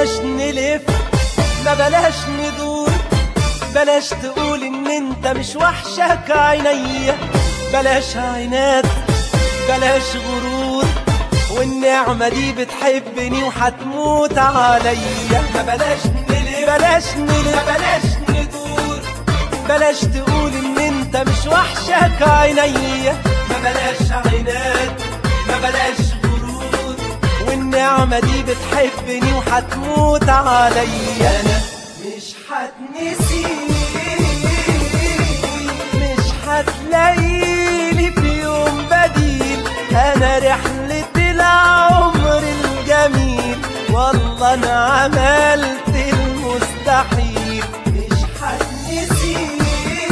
بلاش نلف ما بلاش ندور بلاش تقول ان انت مش وحشك عينيا بلاش عناد بلاش غرور والنعمة دي بتحبني وحتموت عليا ما بلاش نلف بلاش نلف ما بلاش ندور بلاش تقول ان انت مش وحشك عينيا ما بلاش عناد ما بلاش غرور والنعمة دي بتحبني وحتموت عليا انا مش هتنسيك مش هتلاقيلي في يوم بديل انا رحلة العمر الجميل والله انا عملت المستحيل مش هتنسيك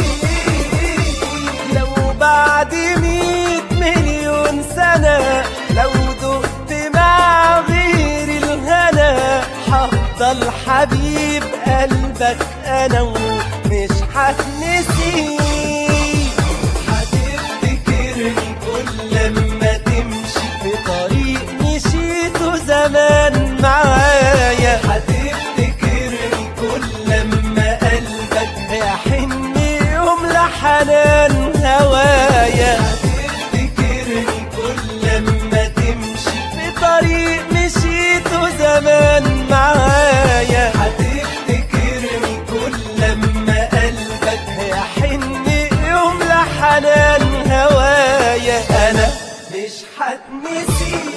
لو بعد مية مليون سنة لو دقت مع غير الهنا هفضل حبيب قلبك انا ومش هتنسيك هتفتكرني كل لما تمشي في طريق مشيته زمان معايا هتفتكرني كل لما قلبك يحن يوم لحنان هوايا هتفتكرني كل لما تمشي في طريق مشيته زمان معايا هتفتكرني كل لما قلبك يحن يوم لحنان هوايا انا مش هتنسيك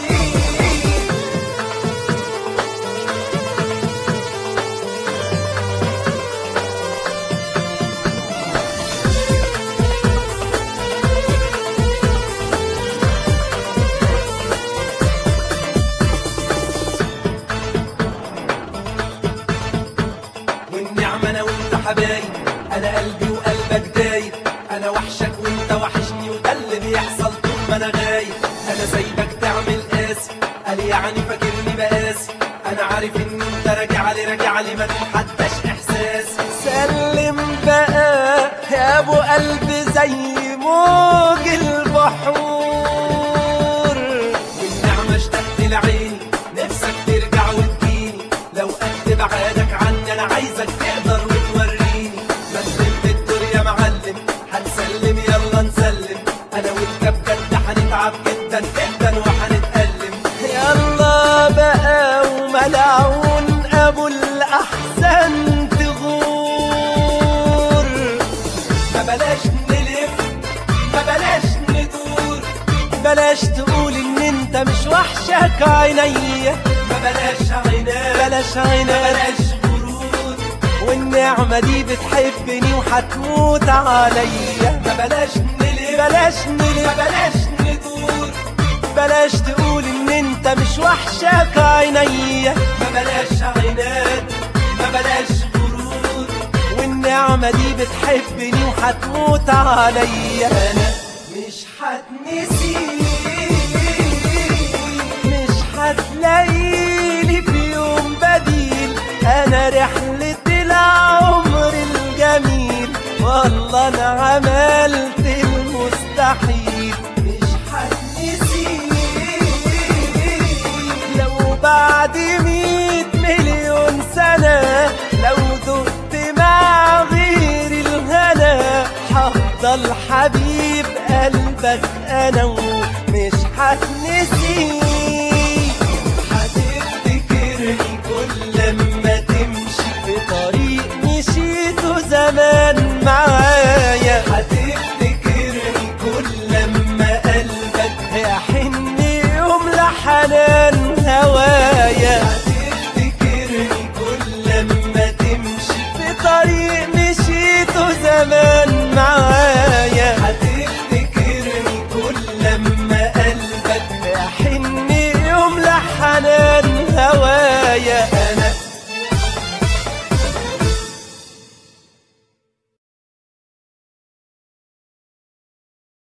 والنعمة أنا وأنت حبايب أنا قلبي وقلبك دايب أنا وحشك وأنت وحشني وده اللي بيحصل طول ما أنا غايب أنا سايبك تعمل قاسي قال يعني فاكرني بقاسي أنا عارف إن أنت راجع لي راجع لي ما تتحداش إحساسي سلم بقى يا أبو قلبي زي موج البحور والنعمة اشتقت لعيني نفسك ترجع وتجيني لو قد بعادك عني انا عايزك تقدر وتوريني ما تلم الدور يا معلم هنسلم يلا نسلم انا وانت بجد هنتعب جدا جدا وهنتألم يلا بقى وملعون ابو الاحزان تغور ما بلاش نلف ما بلاش ندور بلاش تقول ان انت مش وحشك عينيا ما بلاش عناد بلاش عناد بلاش غرور والنعمة دي بتحبني وحتموت عليا ما بلاش نلف بلاش نلف ما بلاش ندور بلاش تقول ان انت مش وحشك عينيا ما بلاش عناد ما بلاش غرور والنعمة دي بتحبني وحتموت عليا انا مش هتنسيك مش هتلاقيلي في يوم بديل انا رحلة العمر الجميل والله انا عملت المستحيل مش هتنسيك لو بعد مية مليون سنة لو دقت مع غير الهنا هفضل حبيب قلبك انا ومش هتنسيك هتفتكرني كل لما تمشي في طريق مشيته زمان معايا هتفتكرني كل لما قلبك يحن يوم لحنان هوايا هتفتكرني كل لما تمشي في طريق مشيته زمان